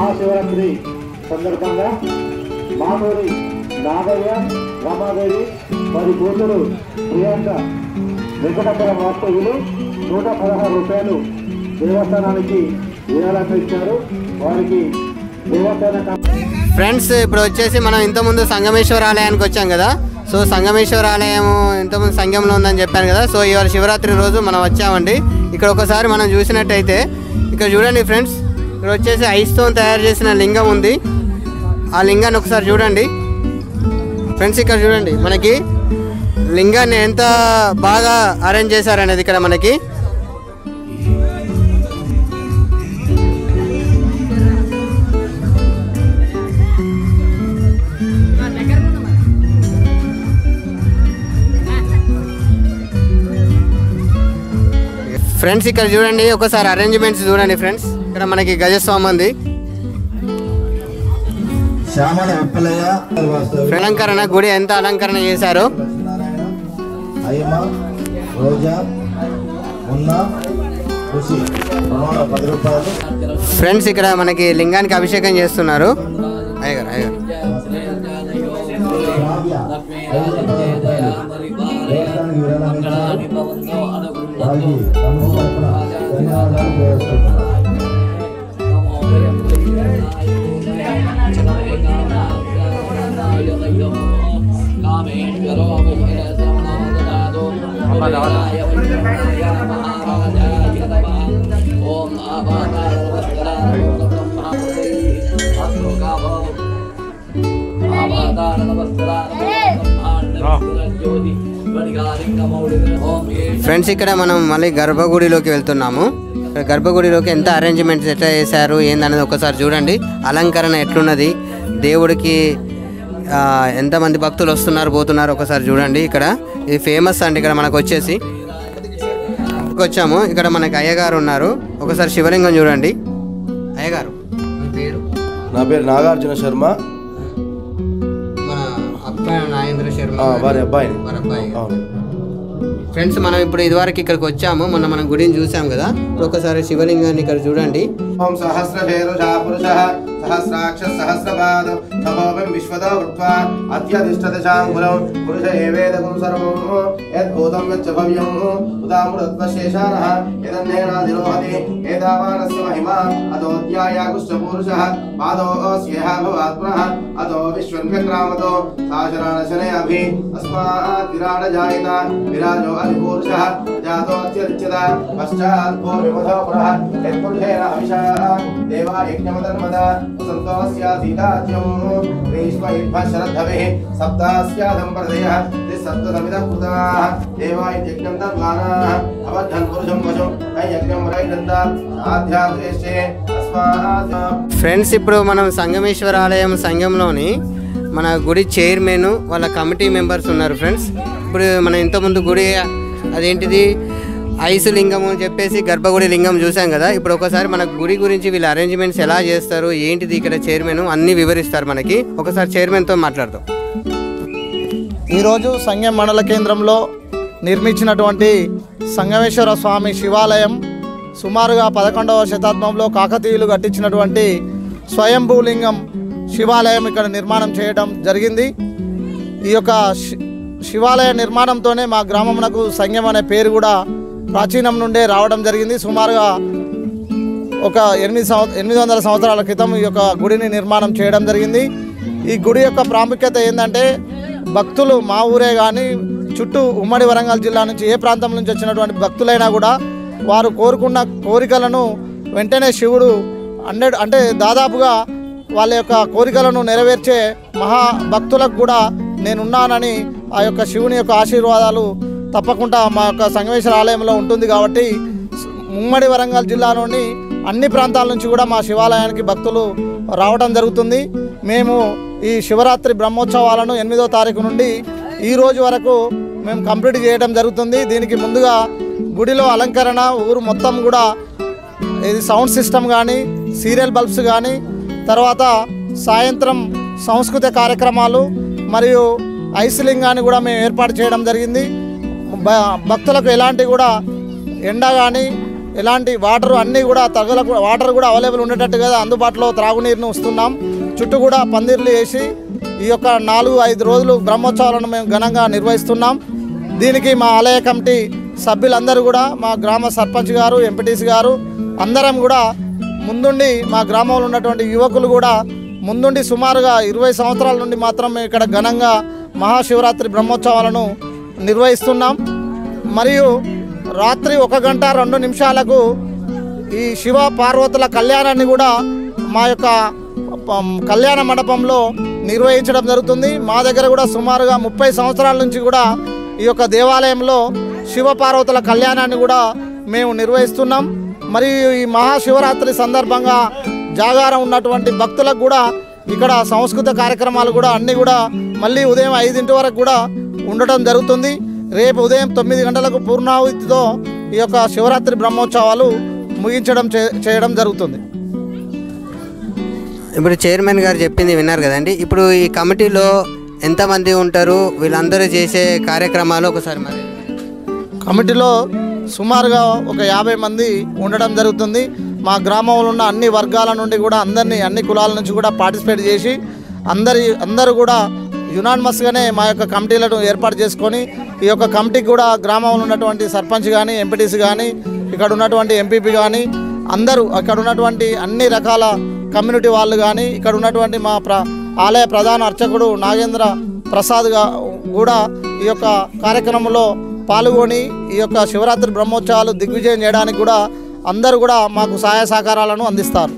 మహాశివరాత్రి సందర్భంగా మామూరి నాగయ్య రమాదేవి వారి కూతురు ప్రియాంక వెంకటపురం వాస్తవ్యులు నూట పదహారు రూపాయలు దేవస్థానానికి విరాళంగా ఇచ్చారు వారికి దేవస్థాన కమిటీ ఫ్రెండ్స్ ఇప్పుడు వచ్చేసి మనం ఇంతకుముందు సంగమేశ్వర ఆలయానికి వచ్చాం కదా సో సంగమేశ్వర ఆలయం ఇంతకుముందు సంగంలో ఉందని చెప్పాను కదా సో ఇవాళ శివరాత్రి రోజు మనం వచ్చామండి ఇక్కడ ఒకసారి మనం చూసినట్టయితే ఇక్కడ చూడండి ఫ్రెండ్స్ ఇక్కడ వచ్చేసి ఐస్తో తయారు చేసిన లింగం ఉంది ఆ లింగాన్ని ఒకసారి చూడండి ఫ్రెండ్స్ ఇక్కడ చూడండి మనకి లింగాన్ని ఎంత బాగా అరేంజ్ చేశారనేది ఇక్కడ మనకి ఫ్రెండ్స్ ఇక్కడ చూడండి ఒకసారి అరేంజ్మెంట్స్ చూడండి ఫ్రెండ్స్ ఇక్కడ మనకి గజస్వామి ఉంది శ్యామల ఉప్పలయ్య వాస్తవ్య అలంకరణ గుడి ఎంత అలంకరణ చేశారో లక్ష్మీనారాయణ అయ్యమ్మ రోజా ఉన్న కృషి రెండు వందల పది రూపాయలు ఫ్రెండ్స్ ఇక్కడ మనకి లింగానికి అభిషేకం చేస్తున్నారు అయ్యగారు అయ్యగారు శ్రావ్య ఐదు వందల పది రూపాయలు దేవస్థానానికి విరాళం ఇచ్చారు వారికి తమ తరపున ధన్యవాదాలు తెలియజేస్తున్నాను ఫ్రెండ్స్ ఇక్కడ మనం మళ్ళీ గర్భగుడిలోకి వెళ్తున్నాము ఇక్కడ గర్భగుడిలోకి ఎంత అరేంజ్మెంట్స్ ఎట్లా చేశారు ఏందనేది ఒకసారి చూడండి అలంకరణ ఎట్లున్నది దేవుడికి ఆ, ఎంతమంది భక్తులు వస్తున్నారు పోతున్నారు ఒకసారి చూడండి ఇక్కడ ఇది ఫేమస్ అండి ఇక్కడ మనకు వచ్చేసి ఇక్కడికి వచ్చాము ఇక్కడ మనకి అయ్యగారు ఉన్నారు ఒకసారి శివలింగం చూడండి అయ్యగారు మీ పేరు నా పేరు నాగార్జున శర్మ మన అబ్బాయి నాగేంద్ర శర్మ ఆ, వారి అబ్బాయిని వారి అబ్బాయి అవును ఫ్రెండ్స్ మనం ఇప్పుడు ఇదివరకు ఇక్కడికి వచ్చాము మొన్న మనం గుడిని చూసాం కదా ఇప్పుడు ఒకసారి శివలింగాన్ని ఇక్కడ చూడండి ఓం సహస్రశేరుషా పురుషः సహస్రాక్ష సహస్రపాద తపోపం విశ్వతో కృత్వా అత్యధిష్ఠదశాంగులం పురుష ఏవేదకం సర్వం యద్భూతం యచ్చ భవ్యం ఉదామృతత్వశేషానः యదన్నేనాధిరోహతి ఏతావానస్య మహిమా అతోధ్యాయాకుష్ఠపూరుషः పాదోస్యేహ భవాత్ పునః అతో విశ్వన్వ్యక్రామతో సాశరాణశనే అభి అస్మాత్ విరాడ జాయిత విరాజో అధిపూరుషः జాతో అత్యరిచ్యత పశ్చాత్ భూమిమధో పునః యత్పురుషేణ హవిషా దేవా యజ్ఞమదన్మద సంతోస్యాసీతాజ్యం గ్రీష్మ ఇద్భ శరద్ధవిः సప్తాస్యాధం ప్రదయः త్రిసప్తసమిదः కృతాः దేవా యజ్ఞం తన్వానాः అవద్ధన్ పురుషం వశం యజ్ఞం రైదంత ఆధ్యాత్రేష్టే అస్మాత్ ఫ్రెండ్స్ ఇప్పుడు మనం సంగమేశ్వర ఆలయం సంఘంలోని మన గుడి చైర్మన్ వాళ్ళ కమిటీ మెంబర్స్ ఉన్నారు ఫ్రెండ్స్ ఇప్పుడు మనం ఇంతకుముందు గుడి అదేంటిది ఐసు లింగము అని చెప్పేసి గర్భగుడి లింగం చూసాం కదా ఇప్పుడు ఒకసారి మన గుడి గురించి వీళ్ళ అరేంజ్మెంట్స్ ఎలా చేస్తారు ఏంటిది ఇక్కడ చైర్మన్ అన్నీ వివరిస్తారు మనకి ఒకసారి చైర్మన్తో మాట్లాడదాం ఈరోజు సంగం మండల కేంద్రంలో నిర్మించినటువంటి సంగమేశ్వర స్వామి శివాలయం సుమారుగా పదకొండవ శతాబ్దంలో కాకతీయులు కట్టించినటువంటి స్వయంభూలింగం శివాలయం ఇక్కడ నిర్మాణం చేయడం జరిగింది ఈ యొక్క శి- శివాలయ నిర్మాణంతోనే మా గ్రామమునకు సంగం అనే పేరు కూడా ప్రాచీనం నుండే రావడం జరిగింది సుమారుగా ఒక ఎనిమిది సంవ ఎనిమిది వందల సంవత్సరాల క్రితం ఈ యొక్క గుడిని నిర్మాణం చేయడం జరిగింది ఈ గుడి యొక్క ప్రాముఖ్యత ఏంటంటే భక్తులు మా ఊరే కానీ చుట్టూ ఉమ్మడి వరంగల్ జిల్లా నుంచి ఏ ప్రాంతం నుంచి వచ్చినటువంటి భక్తులైనా కూడా వారు కోరుకున్న కోరికలను వెంటనే శివుడు హండ్రెడ్ అంటే దాదాపుగా వాళ్ళ యొక్క కోరికలను నెరవేర్చే మహా భక్తులకు కూడా నేనున్నానని ఆ యొక్క శివుని యొక్క ఆశీర్వాదాలు తప్పకుండా మా యొక్క సంగమేశ్వర ఆలయంలో ఉంటుంది కాబట్టి ఉమ్మడి వరంగల్ జిల్లాలోని అన్ని ప్రాంతాల నుంచి కూడా మా శివాలయానికి భక్తులు రావడం జరుగుతుంది మేము ఈ శివరాత్రి బ్రహ్మోత్సవాలను ఎనిమిదో తారీఖు నుండి ఈ రోజు వరకు మేము కంప్లీట్ చేయడం జరుగుతుంది దీనికి ముందుగా గుడిలో అలంకరణ ఊరు మొత్తం కూడా ఇది సౌండ్ సిస్టమ్ కానీ సీరియల్ బల్బ్స్ కానీ తర్వాత సాయంత్రం సాంస్కృతిక కార్యక్రమాలు మరియు ఐస్లింగాన్ని కూడా మేము ఏర్పాటు చేయడం జరిగింది భ- భక్తులకు ఎలాంటి కూడా ఎండ కానీ ఎలాంటి వాటర్ అన్నీ కూడా తగల వాటర్ కూడా అవైలబుల్ ఉండేటట్టుగా అందుబాటులో త్రాగునీరుని వస్తున్నాం చుట్టూ కూడా పందిర్లు వేసి ఈ యొక్క నాలుగు ఐదు రోజులు బ్రహ్మోత్సవాలను మేము ఘనంగా నిర్వహిస్తున్నాం దీనికి మా ఆలయ కమిటీ సభ్యులందరూ కూడా మా గ్రామ సర్పంచ్ గారు ఎంపీటీసీ గారు అందరం కూడా ముందుండి మా గ్రామంలో ఉన్నటువంటి యువకులు కూడా ముందుండి సుమారుగా ఇరవై సంవత్సరాల నుండి మాత్రం మేము ఇక్కడ ఘనంగా మహాశివరాత్రి బ్రహ్మోత్సవాలను నిర్వహిస్తున్నాం మరియు రాత్రి ఒక గంట రెండు నిమిషాలకు ఈ శివ పార్వతుల కళ్యాణాన్ని కూడా మా యొక్క ప- కళ్యాణ మండపంలో నిర్వహించడం జరుగుతుంది మా దగ్గర కూడా సుమారుగా ముప్పై సంవత్సరాల నుంచి కూడా ఈ యొక్క దేవాలయంలో శివ పార్వతుల కళ్యాణాన్ని కూడా మేము నిర్వహిస్తున్నాం మరియు ఈ మహాశివరాత్రి సందర్భంగా జాగారం ఉన్నటువంటి భక్తులకు కూడా ఇక్కడ సంస్కృత కార్యక్రమాలు కూడా అన్నీ కూడా మళ్ళీ ఉదయం ఐదింటి వరకు కూడా ఉండటం జరుగుతుంది రేపు ఉదయం తొమ్మిది గంటలకు పూర్ణాహుతితో ఈ యొక్క శివరాత్రి బ్రహ్మోత్సవాలు ముగించడం చే- చేయడం జరుగుతుంది ఇప్పుడు చైర్మన్ గారు చెప్పింది విన్నారు కదండి ఇప్పుడు ఈ కమిటీలో ఎంతమంది ఉంటారు వీళ్ళందరూ చేసే కార్యక్రమాలు ఒకసారి మరి కమిటీలో సుమారుగా ఒక యాభై మంది ఉండడం జరుగుతుంది మా గ్రామంలో ఉన్న అన్ని వర్గాల నుండి కూడా అందరినీ అన్ని కులాల నుంచి కూడా పార్టిసిపేట్ చేసి అందరి అందరూ కూడా యునానిమస్గానే మా యొక్క కమిటీలను ఏర్పాటు చేసుకొని ఈ యొక్క కమిటీకి కూడా గ్రామంలో ఉన్నటువంటి సర్పంచ్ కానీ ఎంపీటీసీ కానీ ఇక్కడ ఉన్నటువంటి ఎంపీపీ కానీ అందరూ అక్కడ ఉన్నటువంటి అన్ని రకాల కమ్యూనిటీ వాళ్ళు కానీ ఇక్కడ ఉన్నటువంటి మా ప్ర ఆలయ ప్రధాన అర్చకుడు నాగేంద్ర ప్రసాద్ గా కూడా ఈ యొక్క కార్యక్రమంలో పాల్గొని ఈ యొక్క శివరాత్రి బ్రహ్మోత్సవాలు దిగ్విజయం చేయడానికి కూడా అందరూ కూడా మాకు సహాయ సహకారాలను అందిస్తారు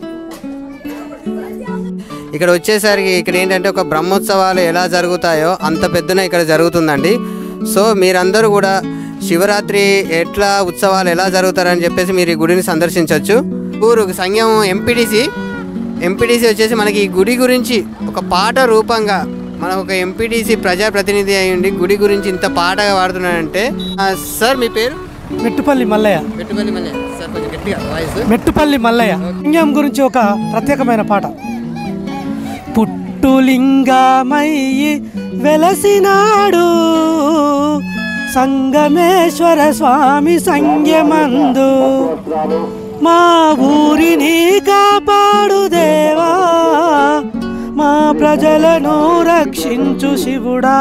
ఇక్కడ వచ్చేసరికి ఇక్కడ ఏంటంటే ఒక బ్రహ్మోత్సవాలు ఎలా జరుగుతాయో అంత పెద్దన ఇక్కడ జరుగుతుందండి సో మీరందరూ కూడా శివరాత్రి ఎట్లా ఉత్సవాలు ఎలా జరుగుతారని చెప్పేసి మీరు ఈ గుడిని సందర్శించవచ్చు ఊరు సంఘం ఎంపీటీసీ ఎంపీటీసీ వచ్చేసి మనకి ఈ గుడి గురించి ఒక పాట రూపంగా మన ఒక ఎంపీటీసీ ప్రజాప్రతినిధి అయ్యండి గుడి గురించి ఇంత పాటగా వాడుతున్నాడంటే ఆ, సార్ మీ పేరు మెట్టుపల్లి మల్లయ్య పెట్టుబడి మళ్ళీ సార్ కొంచెం గట్టిగా వాయిస్ మెట్టుపల్లి మల్లయ్య లింగం గురించి ఒక ప్రత్యేకమైన పాట పుట్టులింగమయ్యి వెలసినాడు సంగమేశ్వర స్వామి సంగమందు మా ఊరిని కాపాడు దేవా మా ప్రజలను రక్షించు శివుడా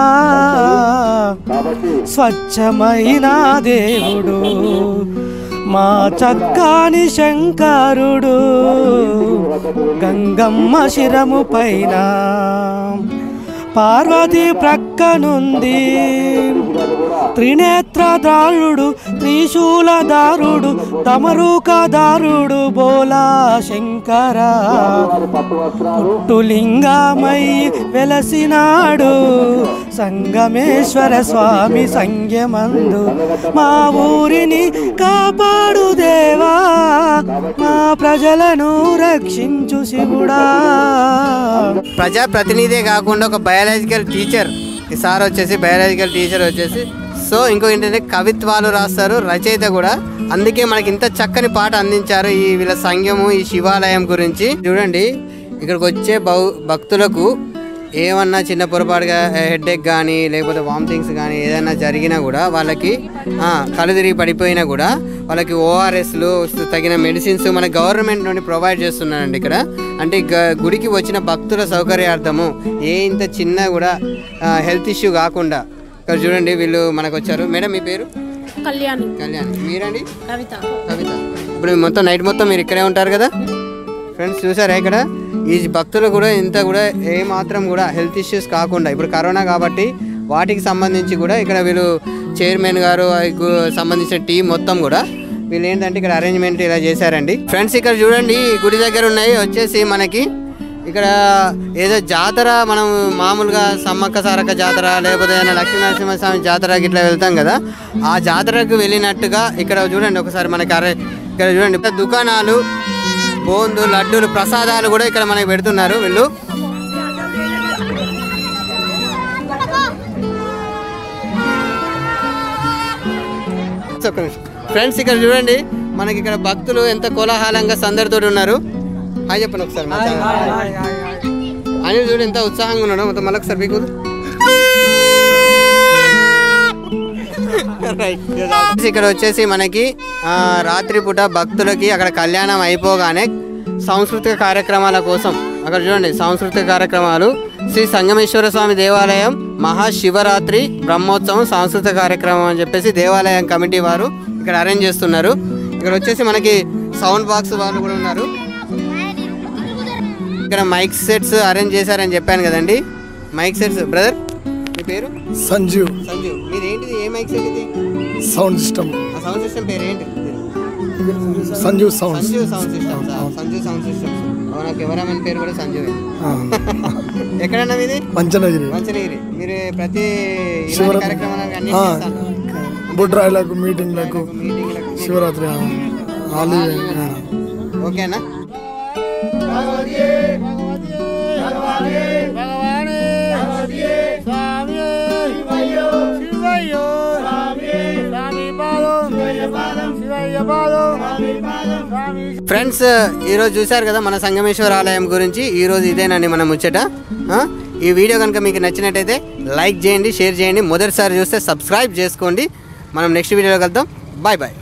స్వచ్ఛమైన దేవుడు మా చక్కాని శంకరుడు గంగమ్మ శిరము పైన పార్వతి ప్రక్కనుంది త్రినేత్రదారుడు త్రిశూలదారుడు తమరూకదారుడు బోలా శంకర పుట్టులింగమై వెలసినాడు సంగమేశ్వర స్వామి సంగమందు మా ఊరిని కాపాడు దేవా మా ప్రజలను రక్షించు శివుడా ప్రజాప్రతినిధే కాకుండా ఒక బయాలజికల్ టీచర్ ఈ సార్ వచ్చేసి బయాలజికల్ టీచర్ వచ్చేసి సో ఇంకో ఏంటంటే కవిత్వాలు రాస్తారు రచయిత కూడా అందుకే మనకి ఇంత చక్కని పాట అందించారు ఈ వీళ్ళ సంఘము ఈ శివాలయం గురించి చూడండి ఇక్కడికి వచ్చే బౌ భక్తులకు ఏమన్నా చిన్న పొరపాటుగా హెడ్ఏక్ కానీ లేకపోతే వామిటింగ్స్ కానీ ఏదైనా జరిగినా కూడా వాళ్ళకి ఆ, కళ్ళు తిరిగి పడిపోయినా కూడా వాళ్ళకి ఓఆర్ఎస్లు తగిన మెడిసిన్స్ మన గవర్నమెంట్ నుండి ప్రొవైడ్ చేస్తున్నారండి ఇక్కడ అంటే గ- గుడికి వచ్చిన భక్తుల సౌకర్యార్థము ఏ ఇంత చిన్న కూడా హెల్త్ ఇష్యూ కాకుండా ఇక్కడ చూడండి వీళ్ళు మనకు వచ్చారు మేడం మీ పేరు కళ్యాణి కళ్యాణ్ మీరండి కవిత కవిత ఇప్పుడు మొత్తం నైట్ మొత్తం మీరు ఇక్కడే ఉంటారు కదా ఫ్రెండ్స్ చూసారా ఇక్కడ ఈ భక్తులు కూడా ఇంత కూడా ఏ మాత్రం కూడా హెల్త్ ఇష్యూస్ కాకుండా ఇప్పుడు కరోనా కాబట్టి వాటికి సంబంధించి కూడా ఇక్కడ వీళ్ళు చైర్మన్ గారు ఆ గు- సంబంధించిన టీం మొత్తం కూడా వీళ్ళు ఏంటంటే ఇక్కడ అరేంజ్మెంట్ ఇలా చేశారండి ఫ్రెండ్స్ ఇక్కడ చూడండి ఈ గుడి దగ్గర ఉన్నాయి వచ్చేసి మనకి ఇక్కడ ఏదో జాతర మనం మామూలుగా సమ్మక్క సారక్క జాతర లేకపోతే ఏదైనా లక్ష్మీనరసింహస్వామి జాతర ఇట్లా వెళ్తాం కదా ఆ జాతరకు వెళ్ళినట్టుగా ఇక్కడ చూడండి ఒకసారి మనకి అరే ఇక్కడ చూడండి దుకాణాలు బోందు లడ్డూలు ప్రసాదాలు కూడా ఇక్కడ మనకి పెడుతున్నారు వీళ్ళు ఒక్క నిమిషం. ఫ్రెండ్స్ ఇక్కడ చూడండి మనకి ఇక్కడ భక్తులు ఎంత కోలాహలంగా సందడితో ఉన్నారు హాయ్ చెప్పండి ఒకసారి మా ఛానల్. అనిల్ చూడు ఎంత ఉత్సాహంగా ఉన్నాడు మొత్తం మళ్ళీ ఒకసారి మీకు ఇక్కడ వచ్చేసి మనకి ఆ, రాత్రిపూట భక్తులకి అక్కడ కళ్యాణం అయిపోగానే సాంస్కృతిక కార్యక్రమాల కోసం అక్కడ చూడండి సాంస్కృతిక కార్యక్రమాలు శ్రీ సంగమేశ్వర స్వామి దేవాలయం మహాశివరాత్రి బ్రహ్మోత్సవం సాంస్కృతిక కార్యక్రమం అని చెప్పేసి దేవాలయం కమిటీ వారు ఇక్కడ అరేంజ్ చేస్తున్నారు ఇక్కడ వచ్చేసి మనకి సౌండ్ బాక్స్ వాళ్ళు కూడా ఉన్నారు ఇక్కడ మైక్ సెట్స్ అరేంజ్ చేశారని చెప్పాను కదండి మైక్ సెట్స్ బ్రదర్ మీ పేరు సంజీవ్ సంజు మీది ఏంటిది ఏ మైక్ సెట్ ఇది సౌండ్ సిస్టమ్ ఆ సౌండ్ సిస్టమ్ పేరు ఏంటి Sanjeev sounds Sanju sound systems Sanju sound systems అవునా కెమెరామెన్ పేరు కూడా సంజు ఎక్కడన్నా మీది పంచనగిరి మంచినగిరి మీరు ప్రతి ఇలాంటి శివరాత్రి. కార్యక్రమాలకు అన్ని ఆ. చేస్తాను బుడ్రాయిలకు మీటింగ్లకు మీటింగ్లకు శివరాత్రి ఆలి ఓకేనా ఫ్రెండ్స్ ఈరోజు చూశారు కదా మన సంగమేశ్వర ఆలయం గురించి ఈరోజు ఇదేనండి మన ముచ్చట ఆ? ఈ వీడియో కనుక మీకు నచ్చినట్టయితే లైక్ చేయండి షేర్ చేయండి మొదటిసారి చూస్తే సబ్స్క్రైబ్ చేసుకోండి మనం నెక్స్ట్ వీడియోలో కలుద్దాం బాయ్ బాయ్